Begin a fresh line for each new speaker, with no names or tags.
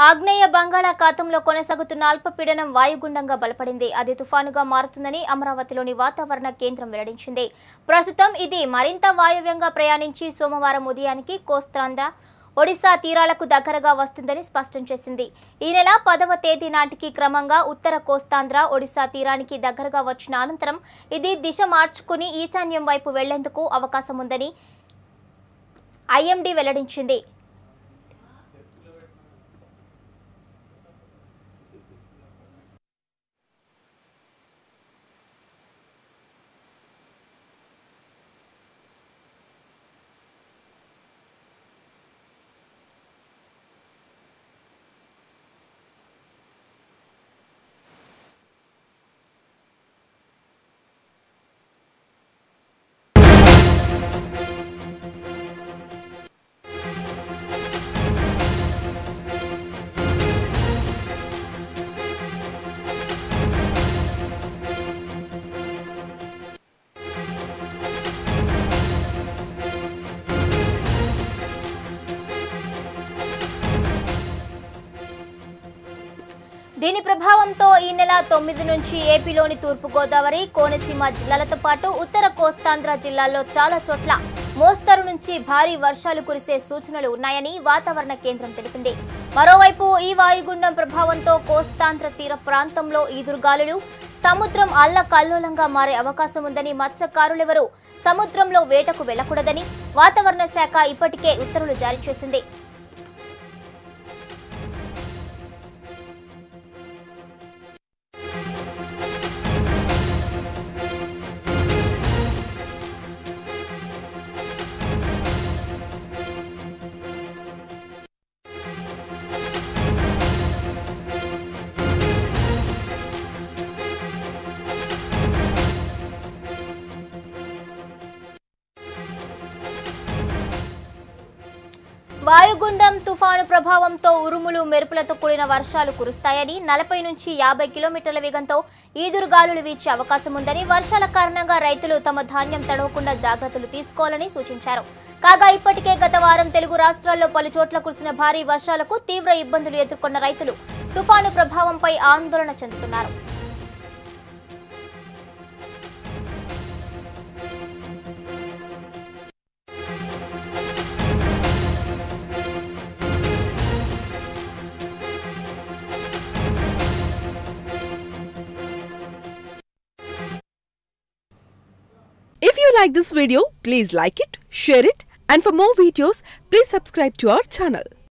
ఆగ్నేయ బంగాళాఖాతంలో కొనసాగుతున్న అల్పపీడనం వాయుగుండంగా బలపడింది అది తుఫానుగా మారుతుందని అమరావతిలోని వాతావరణ కేంద్రం వెల్లడించింది ప్రస్తుతం ఇది మరింత వాయువ్యంగా ప్రయాణించి సోమవారం ఉదయానికి కోస్తాంధ్ర ఒడిశా తీరాలకు దగ్గరగా వస్తుందని స్పష్టం చేసింది ఈ నెల పదవ తేదీ నాటికి క్రమంగా ఉత్తర కోస్తాంధ్ర ఒడిశా తీరానికి దగ్గరగా వచ్చిన అనంతరం ఇది దిశ మార్చుకుని ఈశాన్యం వైపు వెళ్లేందుకు అవకాశం ఉందని ఐఎండీ వెల్లడించింది దీని ప్రభావంతో ఈ నెల తొమ్మిది నుంచి ఏపీలోని తూర్పుగోదావరి కోనసీమ జిల్లాలతో పాటు ఉత్తర కోస్తాంధ్ర జిల్లాల్లో చాలా చోట్ల మోస్తరు నుంచి భారీ వర్షాలు కురిసే సూచనలు ఉన్నాయని వాతావరణ కేంద్రం తెలిపింది మరోవైపు ఈ వాయుగుండం ప్రభావంతో కోస్తాంధ్ర తీర ప్రాంతంలో ఈదురుగాలులు సముద్రం అల్లకల్లోలంగా మారే అవకాశం ఉందని మత్స్యకారులెవరూ సముద్రంలో వేటకు వెళ్లకూడదని వాతావరణ శాఖ ఇప్పటికే ఉత్తర్వులు జారీ చేసింది వాయుగుండం తుఫాను ప్రభావంతో ఉరుములు మెరుపులతో కూడిన వర్షాలు కురుస్తాయని నలభై నుంచి యాభై కిలోమీటర్ల వేగంతో ఈదురుగాలులు వీచే అవకాశం ఉందని వర్షాల కారణంగా రైతులు తమ ధాన్యం తడవకుండా జాగ్రత్తలు తీసుకోవాలని సూచించారు కాగా ఇప్పటికే గత వారం తెలుగు రాష్ట్రాల్లో పలు చోట్ల కురిసిన భారీ వర్షాలకు తీవ్ర ఇబ్బందులు ఎదుర్కొన్న రైతులు తుఫాను ప్రభావంపై ఆందోళన చెందుతున్నారు
If you like this video, please like it, share it, and for more videos, please subscribe to our channel.